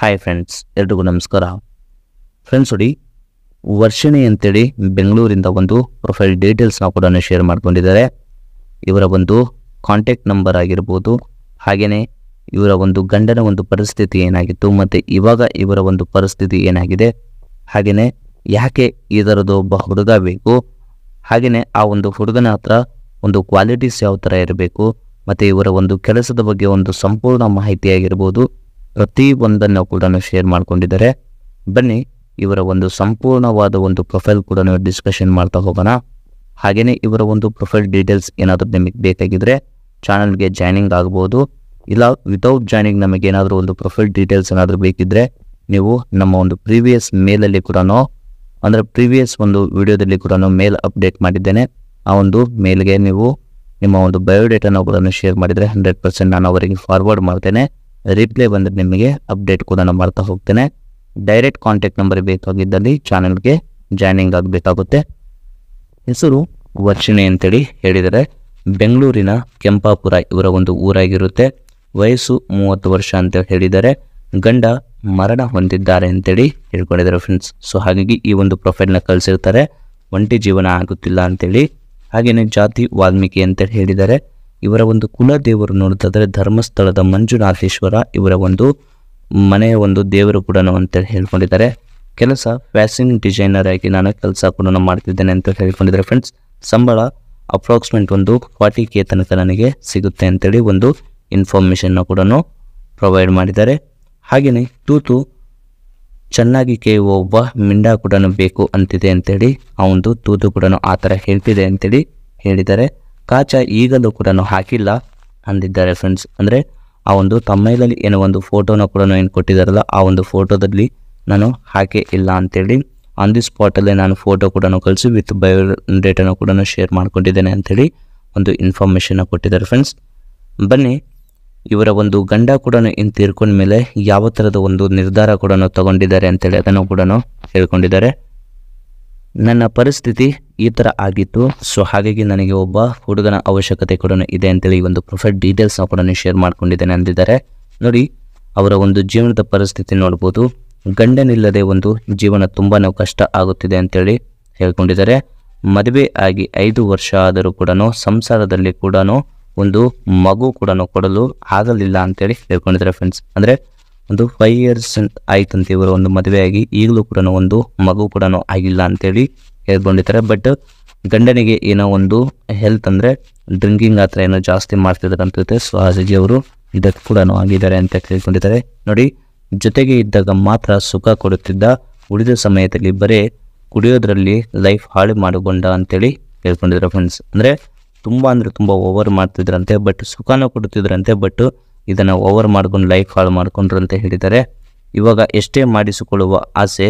hi friends ಎಲ್ರಿಗೂ ನಮಸ್ಕಾರ friends ನೋಡಿ ವರ್ಷಿಣಿ ಅಂತೇಳಿ ಬೆಂಗಳೂರಿಂದ ಒಂದು ಪ್ರೊಫೈಲ್ ಡೀಟೇಲ್ಸ್ನ ಕೂಡ ಶೇರ್ ಮಾಡ್ಕೊಂಡಿದ್ದಾರೆ ಇವರ ಒಂದು ಕಾಂಟ್ಯಾಕ್ಟ್ ನಂಬರ್ ಆಗಿರ್ಬೋದು ಹಾಗೆಯೇ ಇವರ ಒಂದು ಗಂಡನ ಒಂದು ಪರಿಸ್ಥಿತಿ ಏನಾಗಿತ್ತು ಮತ್ತು ಇವಾಗ ಇವರ ಒಂದು ಪರಿಸ್ಥಿತಿ ಏನಾಗಿದೆ ಹಾಗೆಯೇ ಯಾಕೆ ಇದರದ್ದು ಒಬ್ಬ ಹುಡುಗ ಬೇಕು ಹಾಗೆಯೇ ಆ ಒಂದು ಹುಡುಗನ ಹತ್ರ ಒಂದು ಕ್ವಾಲಿಟೀಸ್ ಯಾವ ಥರ ಇರಬೇಕು ಮತ್ತು ಇವರ ಒಂದು ಕೆಲಸದ ಬಗ್ಗೆ ಒಂದು ಸಂಪೂರ್ಣ ಮಾಹಿತಿ ಆಗಿರ್ಬೋದು ಪ್ರತಿ ಒಂದನ್ನು ಕೂಡ ಶೇರ್ ಮಾಡ್ಕೊಂಡಿದ್ದಾರೆ ಬನ್ನಿ ಇವರ ಒಂದು ಸಂಪೂರ್ಣವಾದ ಒಂದು ಪ್ರೊಫೈಲ್ ಕೂಡ ಡಿಸ್ಕಷನ್ ಮಾಡ್ತಾ ಹೋಗೋಣ ಹಾಗೆಯೇ ಇವರ ಒಂದು ಪ್ರೊಫೈಲ್ ಡೀಟೇಲ್ಸ್ ಏನಾದರೂ ನಿಮಗೆ ಬೇಕಾಗಿದ್ರೆ ಚಾನಲ್ಗೆ ಜಾಯ್ನಿಂಗ್ ಆಗ್ಬೋದು ಇಲ್ಲ ವಿತೌಟ್ ಜಾಯ್ನಿಂಗ್ ನಮಗೆ ಏನಾದರೂ ಒಂದು ಪ್ರೊಫೈಲ್ ಡೀಟೇಲ್ಸ್ ಏನಾದರೂ ಬೇಕಿದ್ರೆ ನೀವು ನಮ್ಮ ಒಂದು ಪ್ರೀವಿಯಸ್ ಮೇಲಲ್ಲಿ ಕೂಡ ಅಂದರೆ ಪ್ರೀವಿಯಸ್ ಒಂದು ವಿಡಿಯೋದಲ್ಲಿ ಕೂಡ ಮೇಲ್ ಅಪ್ಡೇಟ್ ಮಾಡಿದ್ದೇನೆ ಆ ಒಂದು ಮೇಲ್ಗೆ ನೀವು ನಿಮ್ಮ ಒಂದು ಬಯೋಡೇಟಾನ ಕೂಡ ಶೇರ್ ಮಾಡಿದರೆ ಹಂಡ್ರೆಡ್ ಪರ್ಸೆಂಟ್ ನಾನು ಅವರಿಗೆ ಫಾರ್ವರ್ಡ್ ಮಾಡ್ತೇನೆ ರಿಪ್ಲೈ ಬಂದರೆ ನಿಮಗೆ ಅಪ್ಡೇಟ್ ಕೂಡ ನಾನು ಮಾಡ್ತಾ ಹೋಗ್ತೇನೆ ಡೈರೆಕ್ಟ್ ಕಾಂಟ್ಯಾಕ್ಟ್ ನಂಬರ್ ಬೇಕಾಗಿದ್ದಲ್ಲಿ ಚಾನಲ್ಗೆ ಜಾಯ್ನಿಂಗ್ ಆಗಬೇಕಾಗುತ್ತೆ ಹೆಸರು ವರ್ಷಿಣಿ ಅಂತೇಳಿ ಹೇಳಿದರೆ ಬೆಂಗಳೂರಿನ ಕೆಂಪಾಪುರ ಇವರ ಒಂದು ಊರಾಗಿರುತ್ತೆ ವಯಸ್ಸು ಮೂವತ್ತು ವರ್ಷ ಅಂತ ಹೇಳಿದ್ದಾರೆ ಗಂಡ ಮರಣ ಹೊಂದಿದ್ದಾರೆ ಅಂತೇಳಿ ಹೇಳ್ಕೊಂಡಿದ್ದಾರೆ ಫ್ರೆಂಡ್ಸ್ ಸೊ ಹಾಗಾಗಿ ಈ ಒಂದು ಪ್ರೊಫೈಲ್ನ ಕಳಿಸಿರ್ತಾರೆ ಒಂಟಿ ಜೀವನ ಆಗುತ್ತಿಲ್ಲ ಅಂತೇಳಿ ಹಾಗೆಯೇ ಜಾತಿ ವಾಲ್ಮೀಕಿ ಅಂತ ಹೇಳಿದ್ದಾರೆ ಇವರ ಒಂದು ಕುಲ ದೇವರು ನೋಡ್ತಿದ್ರೆ ಧರ್ಮಸ್ಥಳದ ಮಂಜುನಾಥೇಶ್ವರ ಇವರ ಒಂದು ಮನೆಯ ಒಂದು ದೇವರು ಕೂಡ ಅಂತೇಳಿ ಹೇಳ್ಕೊಂಡಿದ್ದಾರೆ ಕೆಲಸ ಫ್ಯಾಷನ್ ಡಿಸೈನರ್ ಆಗಿ ನಾನು ಕೆಲಸ ಕೂಡ ಮಾಡ್ತಿದ್ದೇನೆ ಅಂತ ಹೇಳ್ಕೊಂಡಿದ್ದಾರೆ ಫ್ರೆಂಡ್ಸ್ ಸಂಬಳ ಅಪ್ರಾಕ್ಸಿಮೇಟ್ ಒಂದು ಫಾರ್ಟಿ ಕೆ ತನಕ ನನಗೆ ಸಿಗುತ್ತೆ ಅಂತೇಳಿ ಒಂದು ಇನ್ಫಾರ್ಮೇಷನ್ನ ಕೂಡ ಪ್ರೊವೈಡ್ ಮಾಡಿದ್ದಾರೆ ಹಾಗೆಯೇ ತೂತು ಚೆನ್ನಾಗಿ ಕೇಳುವ ಒಬ್ಬ ಮಿಂಡ ಕೂಡ ಬೇಕು ಅಂತಿದೆ ಅಂತೇಳಿ ಆ ಒಂದು ತೂತು ಕೂಡ ಆ ಥರ ಹೇಳ್ತಿದೆ ಅಂತೇಳಿ ಹೇಳಿದ್ದಾರೆ ಕಾಚ ಈಗಲೂ ಕೂಡ ಹಾಕಿಲ್ಲ ಅಂದಿದ್ದಾರೆ ಫ್ರೆಂಡ್ಸ್ ಅಂದರೆ ಆ ಒಂದು ತಮ್ಮೈಲಲ್ಲಿ ಏನೋ ಒಂದು ಫೋಟೋನ ಕೂಡ ಏನು ಕೊಟ್ಟಿದ್ದಾರಲ್ಲ ಆ ಒಂದು ಫೋಟೋದಲ್ಲಿ ನಾನು ಹಾಕೇ ಇಲ್ಲ ಅಂತೇಳಿ ಆನ್ ದಿ ಸ್ಪಾಟಲ್ಲೇ ನಾನು ಫೋಟೋ ಕೂಡ ಕಳಿಸಿ ವಿತ್ ಬಯೋ ಡೇಟನ್ನು ಕೂಡ ಶೇರ್ ಮಾಡ್ಕೊಂಡಿದ್ದೇನೆ ಅಂತೇಳಿ ಒಂದು ಇನ್ಫಾರ್ಮೇಷನ್ನ ಕೊಟ್ಟಿದ್ದಾರೆ ಫ್ರೆಂಡ್ಸ್ ಬನ್ನಿ ಇವರ ಒಂದು ಗಂಡ ಕೂಡ ಇನ್ನು ತೀರ್ಕೊಂಡ ಮೇಲೆ ಯಾವ ಥರದ ಒಂದು ನಿರ್ಧಾರ ಕೂಡ ತಗೊಂಡಿದ್ದಾರೆ ಅಂತೇಳಿ ಅದನ್ನು ಕೂಡ ಹೇಳ್ಕೊಂಡಿದ್ದಾರೆ ನನ್ನ ಪರಿಸ್ಥಿತಿ ಈ ಥರ ಆಗಿತ್ತು ಸೊ ಹಾಗಾಗಿ ನನಗೆ ಒಬ್ಬ ಹುಡುಗನ ಅವಶ್ಯಕತೆ ಕೂಡ ಇದೆ ಅಂತೇಳಿ ಈ ಒಂದು ಪ್ರೊಫೈಲ್ ಡೀಟೇಲ್ಸ್ನ ಕೂಡ ಶೇರ್ ಮಾಡ್ಕೊಂಡಿದ್ದೇನೆ ಅಂದಿದ್ದಾರೆ ನೋಡಿ ಅವರ ಒಂದು ಜೀವನದ ಪರಿಸ್ಥಿತಿ ನೋಡ್ಬೋದು ಗಂಡನಿಲ್ಲದೆ ಒಂದು ಜೀವನ ತುಂಬಾ ಕಷ್ಟ ಆಗುತ್ತಿದೆ ಅಂತೇಳಿ ಹೇಳ್ಕೊಂಡಿದ್ದಾರೆ ಮದುವೆ ಆಗಿ ಐದು ವರ್ಷ ಆದರೂ ಕೂಡ ಸಂಸಾರದಲ್ಲಿ ಕೂಡ ಒಂದು ಮಗು ಕೂಡ ಕೊಡಲು ಆಗಲಿಲ್ಲ ಅಂತೇಳಿ ಹೇಳ್ಕೊಂಡಿದ್ದಾರೆ ಫ್ರೆಂಡ್ಸ್ ಅಂದರೆ ಒಂದು ಫೈವ್ ಇಯರ್ಸ್ ಆಯ್ತಂತೆ ಇವರು ಒಂದು ಮದುವೆಯಾಗಿ ಈಗಲೂ ಕೂಡ ಒಂದು ಮಗು ಕೂಡ ಆಗಿಲ್ಲ ಅಂತೇಳಿ ಹೇಳ್ಕೊಂಡಿದ್ದಾರೆ ಬಟ್ ಗಂಡನಿಗೆ ಏನೋ ಒಂದು ಹೆಲ್ತ್ ಅಂದರೆ ಡ್ರಿಂಕಿಂಗ್ ಆ ಥರ ಏನೋ ಜಾಸ್ತಿ ಮಾಡ್ತಿದ್ದಾರೆ ಅನ್ಸುತ್ತೆ ಸೊ ಹಾಗಾಗಿ ಅವರು ಇದಕ್ಕೆ ಕೂಡ ಆಗಿದ್ದಾರೆ ಅಂತ ಕೇಳ್ಕೊಂಡಿದ್ದಾರೆ ನೋಡಿ ಜೊತೆಗೆ ಇದ್ದಾಗ ಮಾತ್ರ ಸುಖ ಕೊಡುತ್ತಿದ್ದ ಉಳಿದ ಸಮಯದಲ್ಲಿ ಬರೀ ಕುಡಿಯೋದ್ರಲ್ಲಿ ಲೈಫ್ ಹಾಳು ಮಾಡಿಕೊಂಡ ಅಂತೇಳಿ ಹೇಳ್ಕೊಂಡಿದ್ದಾರೆ ಫ್ರೆಂಡ್ಸ್ ಅಂದರೆ ತುಂಬ ಅಂದರೆ ತುಂಬ ಓವರ್ ಮಾಡ್ತಿದ್ರಂತೆ ಬಟ್ ಸುಖನೂ ಕೊಡುತ್ತಿದ್ರಂತೆ ಬಟ್ ಇದನ್ನು ಓವರ್ ಮಾಡ್ಕೊಂಡು ಲೈಫ್ ಹಾಳು ಮಾಡ್ಕೊಂಡ್ರು ಅಂತ ಹೇಳಿದ್ದಾರೆ ಇವಾಗ ಎಷ್ಟೇ ಮಾಡಿಸಿಕೊಳ್ಳುವ ಆಸೆ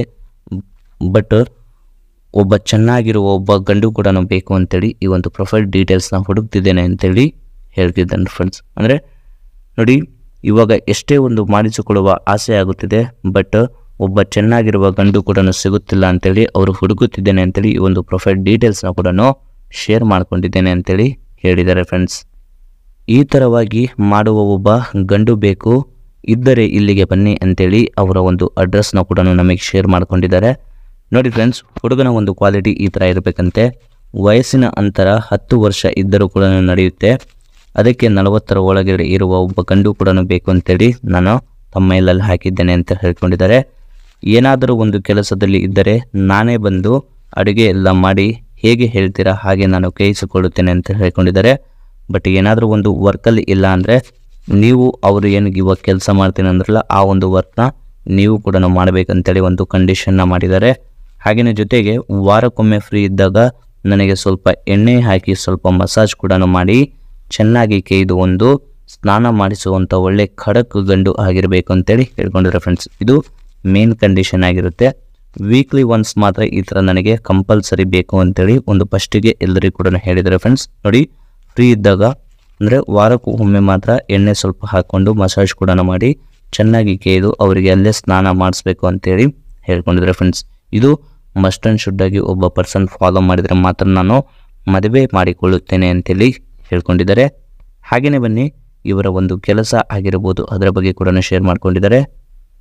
ಬಟ್ ಒಬ್ಬ ಚೆನ್ನಾಗಿರುವ ಒಬ್ಬ ಗಂಡು ಕೂಡ ಬೇಕು ಅಂತೇಳಿ ಈ ಒಂದು ಪ್ರೊಫೈಲ್ ಡೀಟೇಲ್ಸ್ನ ಹುಡುಕ್ತಿದ್ದೇನೆ ಅಂತೇಳಿ ಹೇಳ್ತಿದ್ದಾನೆ ಫ್ರೆಂಡ್ಸ್ ಅಂದರೆ ನೋಡಿ ಇವಾಗ ಎಷ್ಟೇ ಒಂದು ಮಾಡಿಸಿಕೊಳ್ಳುವ ಆಸೆ ಆಗುತ್ತಿದೆ ಬಟ್ ಒಬ್ಬ ಚೆನ್ನಾಗಿರುವ ಗಂಡು ಕೂಡ ಸಿಗುತ್ತಿಲ್ಲ ಅಂತೇಳಿ ಅವರು ಹುಡುಕುತ್ತಿದ್ದೇನೆ ಅಂತೇಳಿ ಈ ಒಂದು ಪ್ರೊಫೈಲ್ ಡೀಟೇಲ್ಸ್ನ ಕೂಡ ಶೇರ್ ಮಾಡ್ಕೊಂಡಿದ್ದೇನೆ ಅಂತೇಳಿ ಹೇಳಿದ್ದಾರೆ ಫ್ರೆಂಡ್ಸ್ ಈ ಥರವಾಗಿ ಮಾಡುವ ಒಬ್ಬ ಗಂಡು ಬೇಕು ಇದ್ದರೆ ಇಲ್ಲಿಗೆ ಬನ್ನಿ ಅಂತೇಳಿ ಅವರ ಒಂದು ಅಡ್ರೆಸ್ನ ಕೂಡ ನಮಗೆ ಶೇರ್ ಮಾಡ್ಕೊಂಡಿದ್ದಾರೆ ನೋಡಿ ಫ್ರೆಂಡ್ಸ್ ಹುಡುಗನ ಒಂದು ಕ್ವಾಲಿಟಿ ಈ ಥರ ಇರಬೇಕಂತೆ ವಯಸ್ಸಿನ ಅಂತರ ಹತ್ತು ವರ್ಷ ಇದ್ದರೂ ಕೂಡ ನಡೆಯುತ್ತೆ ಅದಕ್ಕೆ ನಲವತ್ತರ ಒಳಗಡೆ ಇರುವ ಒಬ್ಬ ಗಂಡು ಕೂಡ ಬೇಕು ಅಂತೇಳಿ ನಾನು ತಮ್ಮ ಮೇಲಲ್ಲಿ ಹಾಕಿದ್ದೇನೆ ಅಂತ ಹೇಳ್ಕೊಂಡಿದ್ದಾರೆ ಏನಾದರೂ ಒಂದು ಕೆಲಸದಲ್ಲಿ ಇದ್ದರೆ ನಾನೇ ಬಂದು ಅಡುಗೆ ಎಲ್ಲ ಮಾಡಿ ಹೇಗೆ ಹೇಳ್ತೀರಾ ಹಾಗೆ ನಾನು ಕೈಸಿಕೊಳ್ಳುತ್ತೇನೆ ಅಂತ ಹೇಳ್ಕೊಂಡಿದ್ದಾರೆ ಬಟ್ ಏನಾದರೂ ಒಂದು ವರ್ಕಲ್ಲಿ ಇಲ್ಲ ಅಂದರೆ ನೀವು ಅವರು ಏನು ಇವಾಗ ಕೆಲಸ ಮಾಡ್ತೀನಿ ಅಂದ್ರಲ್ಲ ಆ ಒಂದು ವರ್ಕ್ನ ನೀವು ಕೂಡ ಮಾಡಬೇಕಂತೇಳಿ ಒಂದು ಕಂಡೀಷನ್ನ ಮಾಡಿದ್ದಾರೆ ಹಾಗೆಯೇ ಜೊತೆಗೆ ವಾರಕ್ಕೊಮ್ಮೆ ಫ್ರೀ ಇದ್ದಾಗ ನನಗೆ ಸ್ವಲ್ಪ ಎಣ್ಣೆ ಹಾಕಿ ಸ್ವಲ್ಪ ಮಸಾಜ್ ಕೂಡ ಮಾಡಿ ಚೆನ್ನಾಗಿ ಕೇಯ್ದು ಒಂದು ಸ್ನಾನ ಮಾಡಿಸುವಂಥ ಒಳ್ಳೆ ಖಡಕ್ ಗಂಡು ಆಗಿರಬೇಕು ಅಂತೇಳಿ ಹೇಳ್ಕೊಂಡಿದ್ದಾರೆ ಫ್ರೆಂಡ್ಸ್ ಇದು ಮೇನ್ ಕಂಡೀಷನ್ ಆಗಿರುತ್ತೆ ವೀಕ್ಲಿ ಒನ್ಸ್ ಮಾತ್ರ ಈ ಥರ ನನಗೆ ಕಂಪಲ್ಸರಿ ಬೇಕು ಅಂತೇಳಿ ಒಂದು ಫಸ್ಟಿಗೆ ಎಲ್ಲರಿಗೂ ಕೂಡ ಹೇಳಿದ್ದಾರೆ ಫ್ರೆಂಡ್ಸ್ ನೋಡಿ ಫ್ರೀ ಇದ್ದಾಗ ಅಂದರೆ ವಾರಕ್ಕೂ ಒಮ್ಮೆ ಮಾತ್ರ ಎಣ್ಣೆ ಸ್ವಲ್ಪ ಹಾಕ್ಕೊಂಡು ಮಸಾಜ್ ಕೂಡ ಮಾಡಿ ಚೆನ್ನಾಗಿ ಕೇಯ್ದು ಅವರಿಗೆ ಅಲ್ಲೇ ಸ್ನಾನ ಮಾಡಿಸ್ಬೇಕು ಅಂತೇಳಿ ಹೇಳ್ಕೊಂಡಿದ್ದಾರೆ ಫ್ರೆಂಡ್ಸ್ ಇದು ಮಸ್ಟ್ ಆ್ಯಂಡ್ ಶುಡ್ ಆಗಿ ಒಬ್ಬ ಪರ್ಸನ್ ಫಾಲೋ ಮಾಡಿದರೆ ಮಾತ್ರ ನಾನು ಮದುವೆ ಮಾಡಿಕೊಳ್ಳುತ್ತೇನೆ ಅಂತೇಳಿ ಹೇಳ್ಕೊಂಡಿದ್ದಾರೆ ಹಾಗೆಯೇ ಬನ್ನಿ ಇವರ ಒಂದು ಕೆಲಸ ಆಗಿರ್ಬೋದು ಅದರ ಬಗ್ಗೆ ಕೂಡ ಶೇರ್ ಮಾಡ್ಕೊಂಡಿದ್ದಾರೆ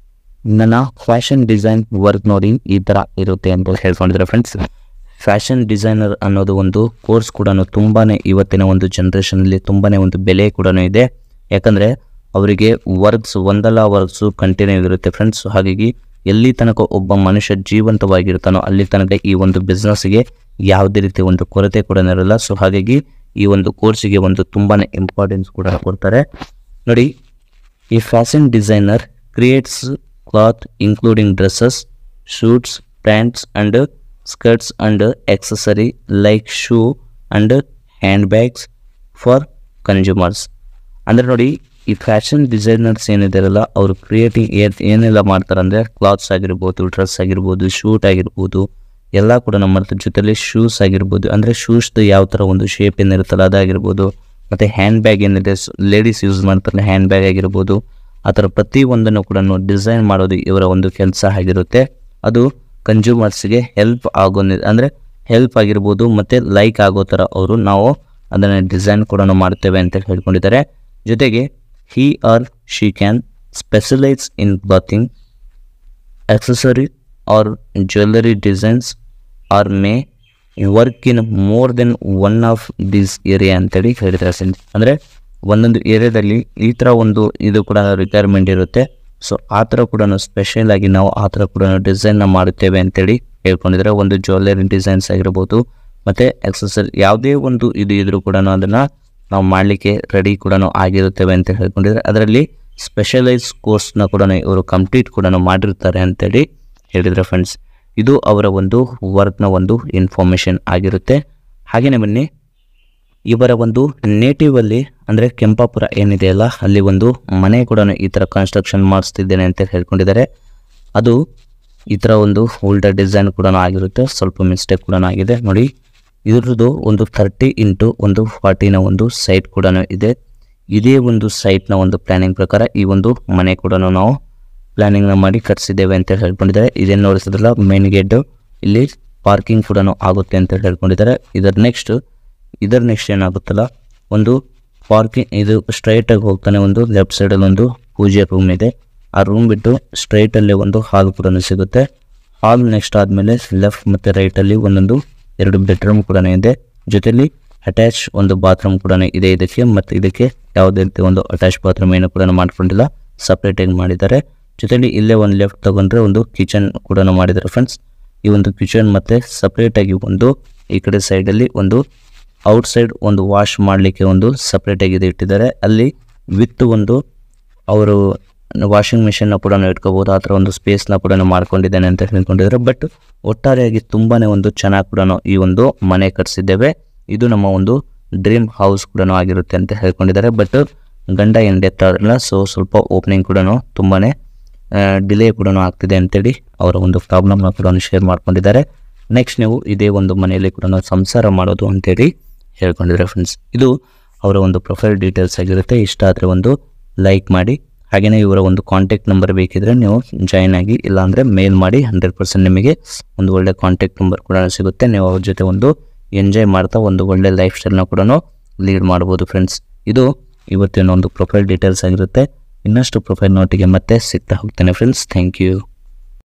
ನನ್ನ ಫ್ಯಾಷನ್ ಡಿಸೈನ್ ವರ್ಕ್ ನೋಡಿ ಈ ಥರ ಇರುತ್ತೆ ಅಂತ ಹೇಳ್ಕೊಂಡಿದ್ದಾರೆ ಫ್ರೆಂಡ್ಸ್ ಫ್ಯಾಷನ್ ಡಿಸೈನರ್ ಅನ್ನೋದು ಒಂದು ಕೋರ್ಸ್ ಕೂಡ ತುಂಬಾ ಇವತ್ತಿನ ಒಂದು ಜನ್ರೇಷನಲ್ಲಿ ತುಂಬಾ ಒಂದು ಬೆಲೆ ಕೂಡ ಇದೆ ಯಾಕಂದರೆ ಅವರಿಗೆ ವರ್ಕ್ಸ್ ಒಂದಲ್ಲ ವರ್ಕ್ಸು ಕಂಟಿನ್ಯೂ ಇರುತ್ತೆ ಫ್ರೆಂಡ್ಸ್ ಹಾಗಾಗಿ ಎಲ್ಲಿ ತನಕ ಒಬ್ಬ ಮನುಷ್ಯ ಜೀವಂತವಾಗಿರ್ತಾನೋ ಅಲ್ಲಿ ತನಕ ಈ ಒಂದು ಬಿಸ್ನೆಸ್ಗೆ ಯಾವುದೇ ರೀತಿ ಒಂದು ಕೊರತೆ ಕೂಡ ಇರಲ್ಲ ಸೊ ಹಾಗಾಗಿ ಈ ಒಂದು ಕೋರ್ಸಿಗೆ ಒಂದು ತುಂಬಾ ಇಂಪಾರ್ಟೆನ್ಸ್ ಕೂಡ ಕೊಡ್ತಾರೆ ನೋಡಿ ಈ fashion designer creates cloth including dresses suits pants and skirts and accessory like shoe and handbags for consumers ಅಂದರೆ ನೋಡಿ ಈ ಫ್ಯಾಷನ್ ಡಿಸೈನರ್ಸ್ ಏನಿದಾರಲ್ಲ ಅವರು ಕ್ರಿಯೇಟಿಂಗ್ ಏನೆಲ್ಲ ಮಾಡ್ತಾರೆ ಅಂದರೆ ಕ್ಲಾತ್ಸ್ ಆಗಿರ್ಬೋದು ಡ್ರೆಸ್ ಆಗಿರ್ಬೋದು ಶೂಟ್ ಆಗಿರ್ಬೋದು ಎಲ್ಲ ಕೂಡ ನಮ್ಮ ಜೊತೆಲಿ ಶೂಸ್ ಆಗಿರ್ಬೋದು ಅಂದರೆ ಶೂಸ್ದು ಯಾವ ಥರ ಒಂದು ಶೇಪ್ ಏನಿರುತ್ತಲ್ಲ ಅದಾಗಿರ್ಬೋದು ಮತ್ತು ಹ್ಯಾಂಡ್ ಬ್ಯಾಗ್ ಏನಿದೆ ಲೇಡೀಸ್ ಯೂಸ್ ಮಾಡ್ತಾರೆ ಹ್ಯಾಂಡ್ ಬ್ಯಾಗ್ ಆಗಿರ್ಬೋದು ಆ ಥರ ಪ್ರತಿಯೊಂದನ್ನು ಕೂಡ ಡಿಸೈನ್ ಮಾಡೋದು ಇವರ ಒಂದು ಕೆಲಸ ಆಗಿರುತ್ತೆ ಅದು ಕನ್ಸ್ಯೂಮರ್ಸ್ಗೆ ಹೆಲ್ಪ್ ಆಗೋ ಅಂದರೆ ಹೆಲ್ಪ್ ಆಗಿರ್ಬೋದು ಮತ್ತು ಲೈಕ್ ಆಗೋ ಥರ ಅವರು ನಾವು ಅದನ್ನು ಡಿಸೈನ್ ಕೂಡ ಮಾಡ್ತೇವೆ ಅಂತ ಹೇಳ್ಕೊಂಡಿದ್ದಾರೆ ಜೊತೆಗೆ he or she can specialise in clothing accessory or jewelry designs or may work in more than one of this area ಅಂತೇಳಿ ಹೇಳ್ತಾರೆ ಫ್ರೆಂಡ್ಸ್ ಅಂದರೆ ಒಂದೊಂದು ಏರಿಯಾದಲ್ಲಿ ಈ ಥರ ಒಂದು ಇದು ಕೂಡ ರಿಕ್ವೈರ್ಮೆಂಟ್ ಇರುತ್ತೆ ಸೊ ಆ ಥರ ಕೂಡ ಸ್ಪೆಷಲ್ ಆಗಿ ನಾವು ಆ ಥರ ಕೂಡ ಡಿಸೈನ್ನ ಮಾಡುತ್ತೇವೆ ಅಂತೇಳಿ ಹೇಳ್ಕೊಂಡಿದ್ದಾರೆ ಒಂದು ಜ್ಯುವೆಲ್ಲರಿ ಡಿಸೈನ್ಸ್ ಆಗಿರ್ಬೋದು ಮತ್ತು ಎಕ್ಸಸರಿ ಯಾವುದೇ ಒಂದು ಇದು ಇದ್ರೂ ಕೂಡ ಅದನ್ನು ನಾವು ಮಾಡಲಿಕ್ಕೆ ರೆಡಿ ಕೂಡ ಆಗಿರುತ್ತೇವೆ ಅಂತ ಹೇಳ್ಕೊಂಡಿದ್ದಾರೆ ಅದರಲ್ಲಿ ಸ್ಪೆಷಲೈಸ್ ಕೋರ್ಸ್ನ ಕೂಡ ಇವರು ಕಂಪ್ಲೀಟ್ ಕೂಡ ಮಾಡಿರ್ತಾರೆ ಅಂತೇಳಿ ಹೇಳಿದರೆ ಫ್ರೆಂಡ್ಸ್ ಇದು ಅವರ ಒಂದು ವರ್ಕ್ನ ಒಂದು ಇನ್ಫಾರ್ಮೇಷನ್ ಆಗಿರುತ್ತೆ ಹಾಗೆಯೇ ಬನ್ನಿ ಇವರ ಒಂದು ನೇಟಿವ್ ಅಲ್ಲಿ ಅಂದರೆ ಕೆಂಪಾಪುರ ಏನಿದೆಯಲ್ಲ ಅಲ್ಲಿ ಒಂದು ಮನೆ ಕೂಡ ಈ ಥರ ಕನ್ಸ್ಟ್ರಕ್ಷನ್ ಮಾಡಿಸ್ತಿದ್ದೇನೆ ಅಂತ ಹೇಳ್ಕೊಂಡಿದ್ದಾರೆ ಅದು ಈ ಥರ ಒಂದು ಓಲ್ಡರ್ ಡಿಸೈನ್ ಕೂಡ ಆಗಿರುತ್ತೆ ಸ್ವಲ್ಪ ಮಿಸ್ಟೇಕ್ ಕೂಡ ಆಗಿದೆ ನೋಡಿ ಇದ್ರದ್ದು ಒಂದು ಥರ್ಟಿ ಇಂಟು ಒಂದು ಫಾರ್ಟಿನ ಒಂದು ಸೈಟ್ ಕೂಡ ಇದೆ ಇದೇ ಒಂದು ಸೈಟ್ನ ಒಂದು ಪ್ಲಾನಿಂಗ್ ಪ್ರಕಾರ ಈ ಒಂದು ಮನೆ ಕೂಡ ನಾವು ಪ್ಲಾನಿಂಗ್ನ ಮಾಡಿ ಕಟ್ಸಿದ್ದೇವೆ ಅಂತ ಹೇಳ್ಕೊಂಡಿದ್ದಾರೆ ಇದೇನು ನೋಡಿಸಿದ್ರಲ್ಲ ಮೇನ್ ಗೇಟ್ ಇಲ್ಲಿ ಪಾರ್ಕಿಂಗ್ ಕೂಡ ಆಗುತ್ತೆ ಅಂತ ಹೇಳ್ಕೊಂಡಿದ್ದಾರೆ ಇದರ ನೆಕ್ಸ್ಟ್ ಇದರ ನೆಕ್ಸ್ಟ್ ಏನಾಗುತ್ತಲ್ಲ ಒಂದು ಪಾರ್ಕಿಂಗ್ ಇದು ಸ್ಟ್ರೈಟಾಗಿ ಹೋಗ್ತಾನೆ ಒಂದು ಲೆಫ್ಟ್ ಸೈಡಲ್ಲಿ ಒಂದು ಪೂಜೆ ರೂಮ್ ಇದೆ ಆ ರೂಮ್ ಬಿಟ್ಟು ಸ್ಟ್ರೈಟಲ್ಲಿ ಒಂದು ಹಾಲ್ ಕೂಡ ಸಿಗುತ್ತೆ ಹಾಲ್ ನೆಕ್ಸ್ಟ್ ಆದಮೇಲೆ ಲೆಫ್ಟ್ ಮತ್ತು ರೈಟಲ್ಲಿ ಒಂದೊಂದು ಎರಡು ಬೆಡ್ರೂಮ್ ಕೂಡ ಇದೆ ಜೊತೆಲಿ ಅಟ್ಯಾಚ್ ಒಂದು ಬಾತ್ರೂಮ್ ಕೂಡ ಇದೆ ಇದಕ್ಕೆ ಮತ್ತು ಇದಕ್ಕೆ ಯಾವುದೇ ರೀತಿ ಒಂದು ಅಟ್ಯಾಚ್ ಬಾತ್ರೂಮ್ ಏನು ಕೂಡ ಮಾಡ್ಕೊಂಡಿಲ್ಲ ಸಪ್ರೇಟಾಗಿ ಮಾಡಿದ್ದಾರೆ ಜೊತೆಲಿ ಇಲ್ಲೇ ಒಂದು ಲೆಫ್ಟ್ ತಗೊಂಡ್ರೆ ಒಂದು ಕಿಚನ್ ಕೂಡ ಮಾಡಿದ್ದಾರೆ ಫ್ರೆಂಡ್ಸ್ ಈ ಒಂದು ಕಿಚನ್ ಮತ್ತು ಸಪ್ರೇಟಾಗಿ ಒಂದು ಈ ಕಡೆ ಸೈಡಲ್ಲಿ ಒಂದು ಔಟ್ ಸೈಡ್ ಒಂದು ವಾಶ್ ಮಾಡಲಿಕ್ಕೆ ಒಂದು ಸಪ್ರೇಟಾಗಿ ಇದು ಇಟ್ಟಿದ್ದಾರೆ ಅಲ್ಲಿ ವಿತ್ ಒಂದು ಅವರು ವಾಷಿಂಗ್ ಮಿಷನ್ನ ಕೂಡ ಇಟ್ಕೋಬೋದು ಆ ಥರ ಒಂದು ಸ್ಪೇಸ್ನ ಕೂಡ ಮಾಡ್ಕೊಂಡಿದ್ದೇನೆ ಅಂತ ಹೇಳ್ಕೊಂಡಿದ್ದಾರೆ ಬಟ್ ಒಟ್ಟಾರೆಯಾಗಿ ತುಂಬಾ ಒಂದು ಚೆನ್ನಾಗಿ ಕೂಡ ಈ ಒಂದು ಮನೆ ಕಟ್ಸಿದ್ದೇವೆ ಇದು ನಮ್ಮ ಒಂದು ಡ್ರೀಮ್ ಹೌಸ್ ಕೂಡ ಆಗಿರುತ್ತೆ ಅಂತ ಹೇಳ್ಕೊಂಡಿದ್ದಾರೆ ಬಟ್ ಗಂಡ ಏನು ಡೆತ್ ಆಗಿರಲ್ಲ ಸೊ ಸ್ವಲ್ಪ ಓಪನಿಂಗ್ ಕೂಡ ತುಂಬಾ ಡಿಲೇ ಕೂಡ ಆಗ್ತಿದೆ ಅಂತೇಳಿ ಅವರ ಒಂದು ಪ್ರಾಬ್ಲಮ್ನ ಕೂಡ ಶೇರ್ ಮಾಡ್ಕೊಂಡಿದ್ದಾರೆ ನೆಕ್ಸ್ಟ್ ನೀವು ಇದೇ ಒಂದು ಮನೆಯಲ್ಲಿ ಕೂಡ ಸಂಸಾರ ಮಾಡೋದು ಅಂತೇಳಿ ಹೇಳ್ಕೊಂಡಿದ್ದಾರೆ ಫ್ರೆಂಡ್ಸ್ ಇದು ಅವರ ಒಂದು ಪ್ರೊಫೈಲ್ ಡೀಟೇಲ್ಸ್ ಆಗಿರುತ್ತೆ ಇಷ್ಟ ಆದರೆ ಒಂದು ಲೈಕ್ ಮಾಡಿ ಹಾಗೆಯೇ ಇವರ ಒಂದು ಕಾಂಟ್ಯಾಕ್ಟ್ ನಂಬರ್ ಬೇಕಿದ್ರೆ ನೀವು ಜಾಯಿನ್ ಆಗಿ ಇಲ್ಲಾಂದರೆ ಮೇಲ್ ಮಾಡಿ ಹಂಡ್ರೆಡ್ ಪರ್ಸೆಂಟ್ ನಿಮಗೆ ಒಂದು ಒಳ್ಳೆ ಕಾಂಟ್ಯಾಕ್ಟ್ ನಂಬರ್ ಕೂಡ ಸಿಗುತ್ತೆ ನೀವು ಅವ್ರ ಜೊತೆ ಒಂದು ಎಂಜಾಯ್ ಮಾಡ್ತಾ ಒಂದು ಒಳ್ಳೆ ಲೈಫ್ ಸ್ಟೈಲ್ನ ಕೂಡ ಲೀಡ್ ಮಾಡ್ಬೋದು ಫ್ರೆಂಡ್ಸ್ ಇದು ಇವತ್ತಿನ ಒಂದು ಪ್ರೊಫೈಲ್ ಡೀಟೇಲ್ಸ್ ಆಗಿರುತ್ತೆ ಇನ್ನಷ್ಟು ಪ್ರೊಫೈಲ್ ನೋಟಿಗೆ ಮತ್ತೆ ಸಿಗ್ತಾ ಹೋಗ್ತೇನೆ ಫ್ರೆಂಡ್ಸ್ ಥ್ಯಾಂಕ್ ಯು